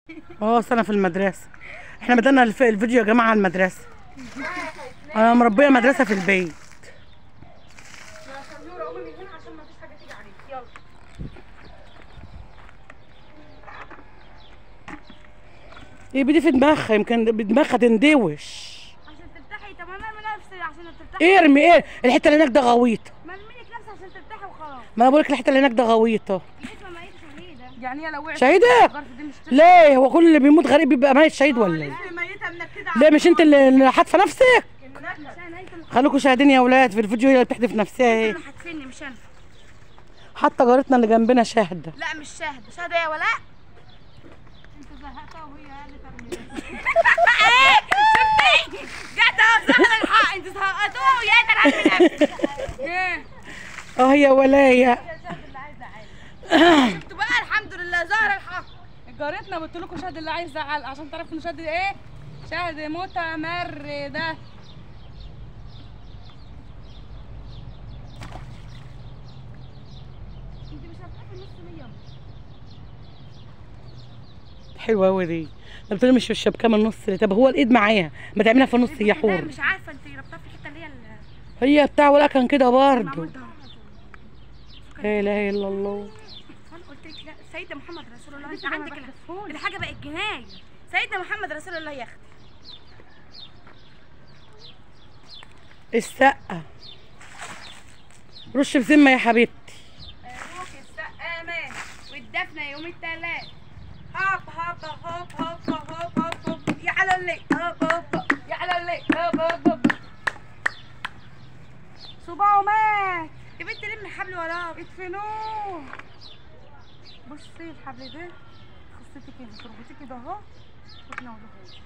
اه سنة في المدرسة احنا بدأنا الف- الفيديو يا جماعة على المدرسة انا مربية مدرسة في البيت نورة قومي من هنا عشان ما فيش حاجة تيجي عليك يلا ايه بدي في دماغها يمكن بدماغها تندوش عشان ترتاحي طب انا ارمي نفسي عشان ترتاحي ارمي ايه الحتة اللي هناك ده غويطة ما ارمي لك نفسي عشان ترتاحي وخلاص ما انا بقولك الحتة اللي هناك ده غويطة اسمع ما ايدي شهيدة يعني هي لو وقعت شهيدة الظرف دي مش ترتاح ليه هو كل اللي بيموت غريب بيبقى ميت شهيد ولا ايه ميتة منك كده ليه مش انت اللي اللي حاتفة نفسك مش انا انت اللي خليكم شاهدين يا اولاد في الفيديو هي اللي بتحدف نفسها ايه اللي هتفني مش انا حتى جارتنا اللي جنبنا شاهدة لا مش شاهدة شاهدة يا ولاء انت زهقتها وهي قاعدة ترمي شفتي جت اهو زهق الحق انت زهقتوها وهي قاعدة ترمي نفسك ايه اه يا ولاية شفتوا بقى الحمد لله ظهر الحق جارتنا قلت لكم شهد اللي عايز يزعل عشان تعرفوا ان شهد ايه شهد متمردة انت مش هتروحي نص مية حلوة أوي دي ده بتقولي مش في الشبكة من النص ليه؟ طب هو الإيد معاها ما تعملها في النص هي لا حور مش عارفة انت ربطها في الحتة اللي هي ال- هي بتاع ولا كان كده برضه معمول ده لا إله إلا الله انا قلت لك لا سيدنا محمد رسول الله انت عندك ال- الحاجة بقت جناية سيدنا محمد رسول الله يا اختي السقة رش بذمة يا حبيبتي روح السقامة والدفنة يوم التلات هوب هوب هوب هوب هوب هوب هوب يا على الليل هوب هوب يا على الليل هوب هوب هوب صباعه مات يا بنت لم الحبل وراه ادفنوه بصي الحبل ده خصتي كده تربطيه كده اهو وتناوليه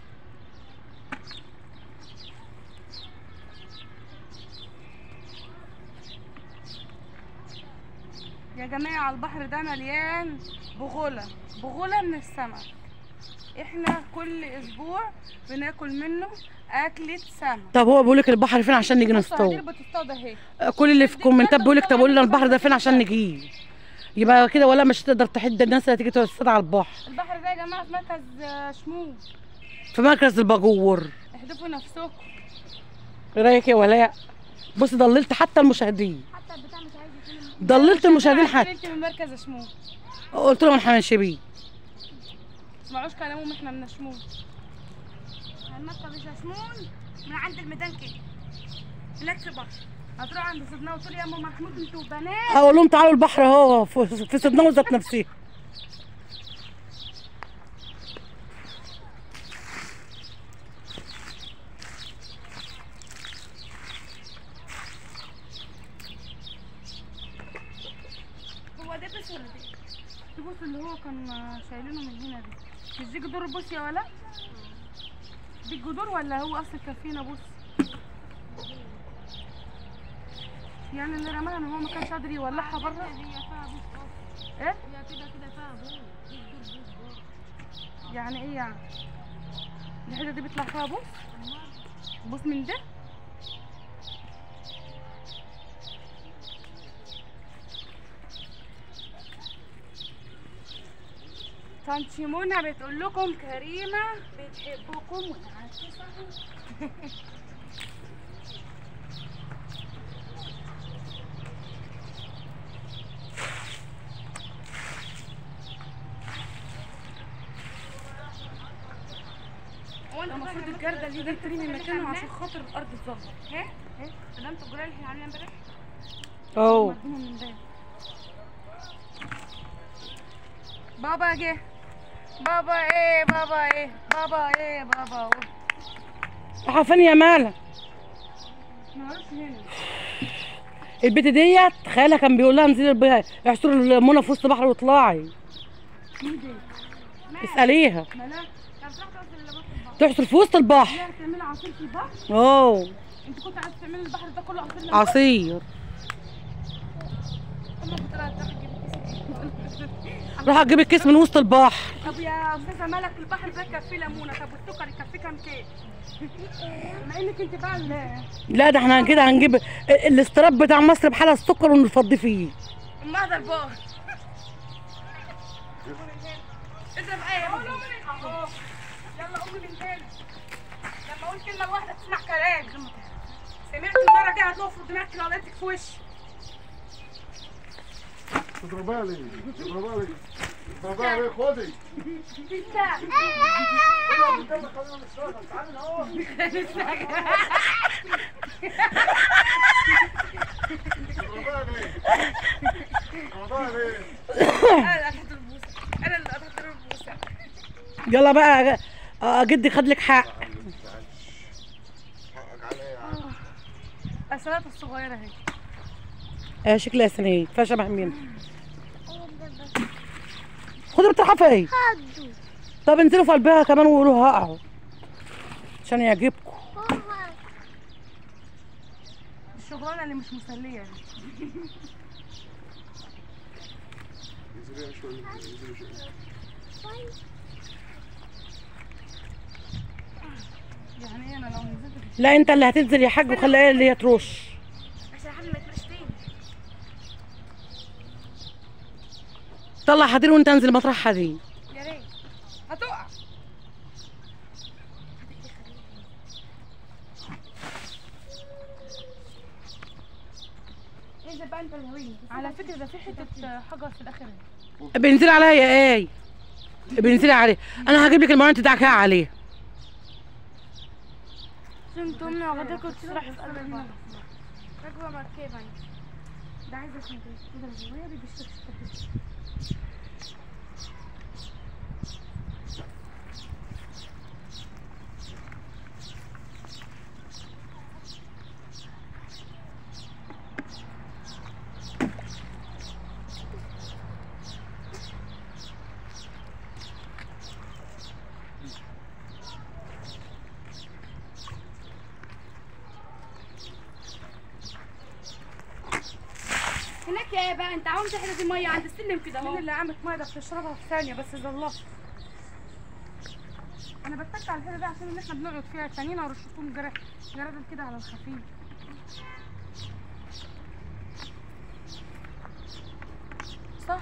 يا جماعة البحر ده مليان بغلة بغلة من السمك احنا كل اسبوع بناكل منه اكلة سمك طب هو بيقولك البحر فين عشان نيجي الصناديق نصطاد بتصطاد اهي كل اللي في كومنتات بيقولك طب قول لنا البحر ده فين عشان نجيه يبقى كده ولا مش تقدر تحد الناس اللي هتيجي تصطاد على البحر البحر ده يا جماعة في مركز آه، شموع في مركز الباجور احدفوا نفسكم ايه رايك يا ولاء بصي ضللت حتى المشاهدين حتى البتاع مش عايز يكون ضللت المشاهدين عارفين حتى انت من مركز شموع قلت لهم احنا هنمشي بيه تسمعوش كلامهم احنا من شموع المكتب مش مسمون من عند الميدان كده هناك في بحر هتروح عند سيدنا وتقول يا ام محمود انتوا بنات هقول لهم تعالوا البحر اهو في في صدناهم ذات نفسها هو ده بس ولا ده البوس اللي هو كان شايلينه من هنا دي مش دي جدور البوس يا ولا دي الجدور ولا هو اصل كافينا بوس يعني اللي رماها ان هو ما كانش قادر يولعها بره هي فيها بوس ايه هي كده كده فيها بوس يعني ايه يعني الحته دي بيطلع فيها بوس بوس من ده طنط منى بتقول لكم كريمه بتحبكم وتعرفوا هو انت المفروض الجردل دي دي ترمي مكانه عشان خاطر الارض تظبط ها ها ده انتوا الجرايه اللي احنا عاملينها امبارح اهو مدينة من ده بابا جه بابا ايه بابا ايه بابا ايه بابا ايه رايحه فين يا مالا معرفش هنا البت ديت خالها كان بيقول لها انزلي الب- اعصري المونه في وسط البحر واطلعي اساليها ملاك طب تروح توصل اللي بطل البحر تحصر في وسط البحر لا تعملي عصير في البحر اه انت كنت عايز تعملي البحر ده كله عصير لما عصير اما كنت رايحه تروحي تجيبي كيس راح اجيب الكيس من وسط البحر طب يا استاذه مالك البحر ده يكفيه ليمونه طب والسكر يكفيه كام كيس بما انك انت بقى ال- لا ده احنا كده هنجيب ال- الاستراب بتاع مصر بحالها السكر ونفضي فيه المهدر بار اضرب ايه يا بابا قوي من هنا لما اقول كلمه واحده تسمع كلام سمعت المره دي هتنفض دماغك لو لقيتك في وشي تضربها لي تضربها لي تضربها لي خدي تضربها لي تضربها لي انا اللي هتحط البوسه انا اللي هتحط البوسه يلا بقى آه، جدي خد لك حق حقك عليا السلطه الصغيره اهي آه شكلها سنيه فيها شبه مين خدوا بتروحوا فين طب انزلوا في قلبها كمان وقولوا هقعوا عشان يعجبكم الشغلانه اللي مش مسليه دي انزلي شوي انزلي شوي يعني ايه انا لو نزلت في لا انت اللي هتنزل يا حاج وخليها اللي هي تروش عشان حد ما يترش تاني طلع حدير وانت انزل مطرحها دي يا ريت هتقع انزل بقى انت الهوين على فكره ده في حته حجر في الاخر اهي. بينزلي عليها يا ايه بينزلي عليه انا هجيب لك المواد بتاعك عليه فهمت امي واخدك وتسرح في قلب البحر راكبه مركبه ده عايز اسمه ايه ده الصغير اللي بيشتغل هناك يا بقى انت عاوز تحرز الميه عند السلم كده مين اهو اللي عملت ميه ده بتشربها في ثانيه بس زلطت انا بتك على الحته ده عشان ان احنا بنقعد فيها التانيين ارشكم جراد جرادل كده على الخفيف صح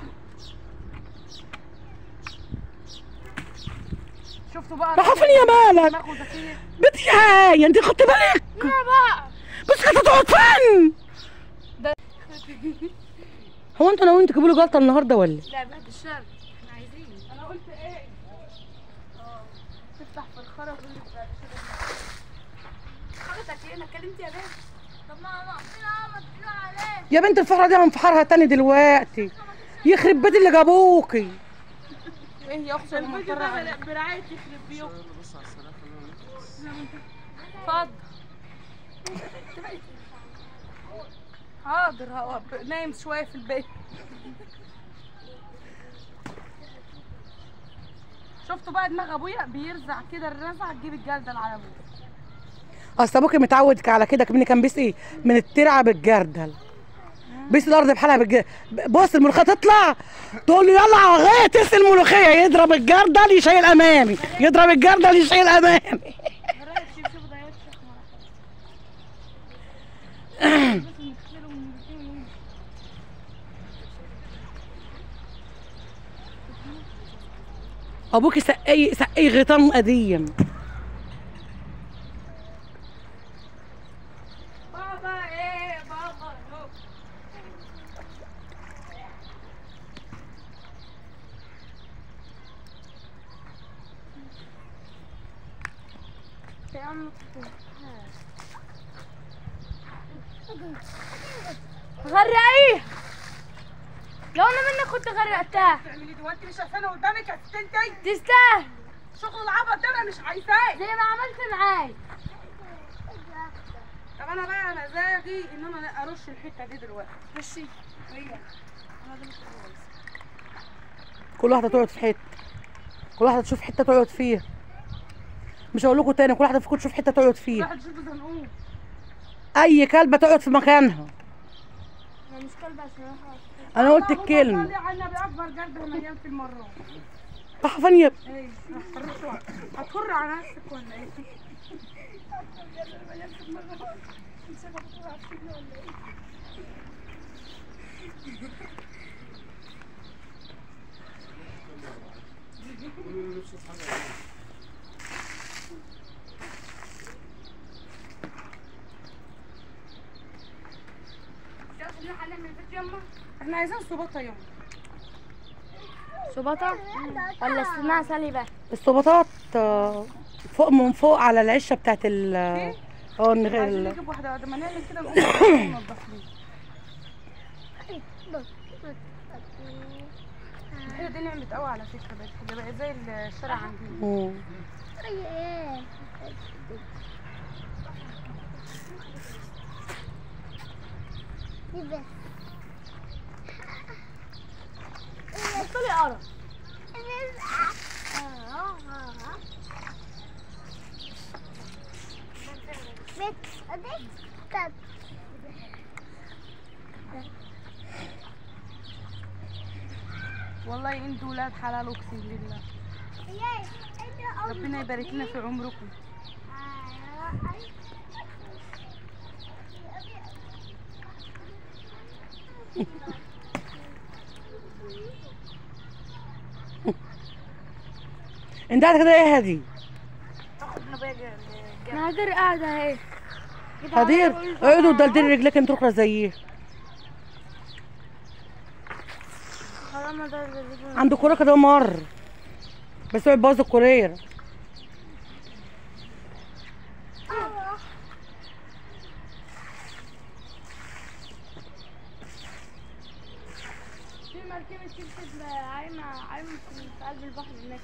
شفتوا بقى راح فين يا مالك دماغه ذكيه بنتي هاي انت خدت بالك بقى بس كانت هتقعد فين ده- هو انتوا ناويين تجيبوا لي جلطه النهارده ولا لا بعد الشر احنا عايزين انا قلت ايه اه تفتح في الخرا وتقول لي بعد كده حضرتك ليه انا اتكلمت يا بنت طب ما مقفله ما تقولوا عليه يا بنت الفحره دي هنفحرها تاني دلوقتي يخرب بيت اللي جابوكي ايه يا اختي انا مضطره عليك. برعايه يخرب بيوت بص على السلام خلينا نخلص اتفضل حاضر هقف نايم شويه في البيت شفتوا بقى دماغ ابويا بيرزع كده الرزعه تجيب الجلده على ابويا اصل ابوك متعود على كده كمان كان بيسقي من الترعه بالجردل بيسقي الارض بحالها بالج بص الملوخيه تطلع تقول له يلا على الغايه تسقي الملوخيه يضرب الجردل يشيل امامي يضرب الجردل يشيل امامي رايك شوف شوف ضيعت شيخ ابوك سقي سقي غيطان قديم بابا ايه بابا نو غرقيه لو انا منك كنت غرقتها تعملي دي وانت مش شايفانا قدامك يا ست انت تستاهل شغل العبط ده انا مش عايزاه زي ما عملت معاي طب انا بقى مزاجي ان انا ارش الحته دي دلوقتي ماشي هي انا ده مش كويس كل واحده تقعد في حته كل واحده تشوف حته تقعد فيها مش هقول لكم تاني كل واحده فيكم تشوف حته تقعد فيها واحد يشوف زنقوم اي كلبه تقعد في مكانها انا مش كلب عشان اخاف انا قلت اللهم الكلمه صل على النبي اكبر جلد مليان في المرات راح فين يا ايه هتفرشوا هتفر على نفسك ولا ايه احنا عايزين صباطه يوم شبطة ولا استناها سالبة الصباطات آه، فوق من فوق على العشه بتاعت ال إيه؟ اه النغ- عايزين ال- نجيب واحده بعد ما نعمل كده نقوم ننضف ليه الحته دي نعمت قوي على فكره بقت حاجه بقت زي الشارع عندنا مم. بطلي قرف والله انتوا ولاد حلال اقسم بالله ربنا يبارك لنا في عمركم انت قاعده كده ايه هادي نادر قاعدة اهي هدير اقعدوا ودلدلي رجلك انت اخرى زيه حرام ده عنده كوره كده مر بس هو بوظ الكورير في مركبة تكتب عايمة عايمة في قلب البحر هناك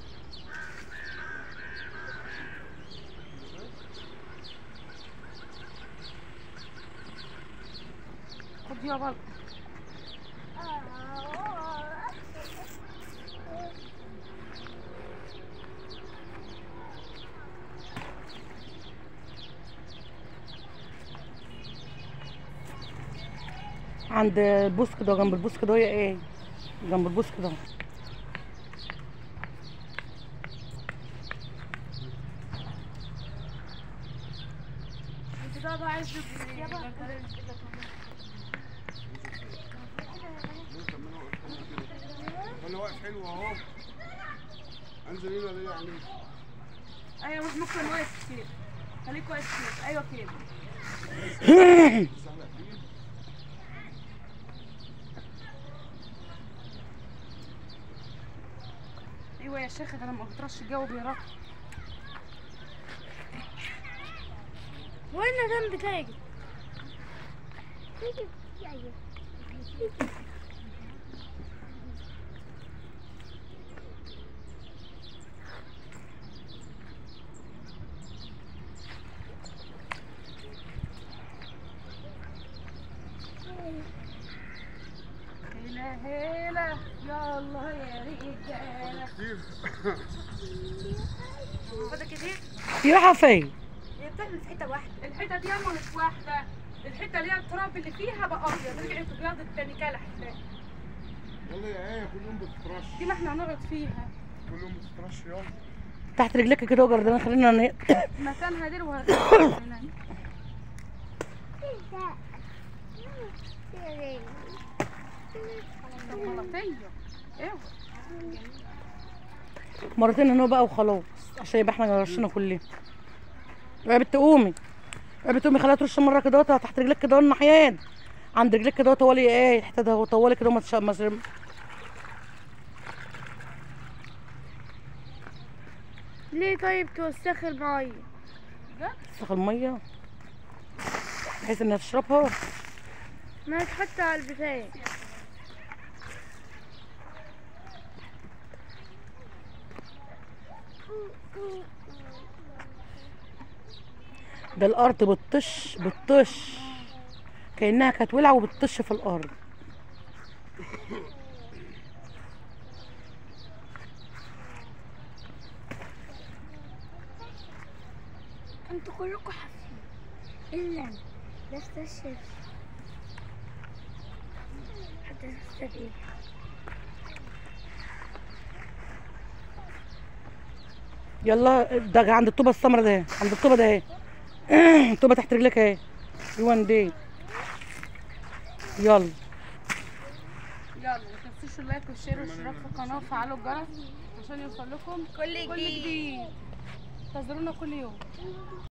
خد يابا عند البوس كده جنب البوس كده هي ايه جنب البوس كده انت ده عايز انا واقف حلو اهو انزل هنا ليه يعني ايوه مش ممكن واقف كتير خليك واقف كتير ايوه كده ايوه يا شيخ ده لما بترش الجو بيرق وين الدم بتاعي هيلا هيلا يا الله يا رجاله كتير فاضل كتير في راحه فين هي بتعمل في حته واحده الحته دي ياما مش واحده الحته اللي هي التراب اللي فيها بقى ابيض رجعت بياض التاني كلح يلا يا ايه كل يوم بتترش دي ما احنا هنقعد فيها كل يوم بتترش يلا تحت رجلك كده وجردان خلينا ن... مكانها دي وهنقعد هناك غلطيه ايوه مرتين هنا بقى وخلاص عشان يبقى احنا رشينا كلنا يا بنت قومي يا بنت قومي خليها ترش مره كده وتحت تحت رجلك كده الناحيات عند رجلك كده طوالي ايه الحته ده طوالي كده وما تش- ما تش- ليه طيب توسخ المية تسخ الميه بحيث انها تشربها ما تحط على البتاع ده الارض بتطش بتطش كانها كانت ولعه وبتطش في الارض انتوا كلكم حاسين الا انا لا استشف حتى استفيد يلا ده عند الطوبه السمراء ده عند الطوبه ده اهي الطوبه تحت رجلك اهي يوان دي يلا يلا ما تنسوش اللايك والشير والاشتراك في القناه وفعلوا الجرس عشان يوصل لكم كل كل جديد جديد انتظرونا كل يوم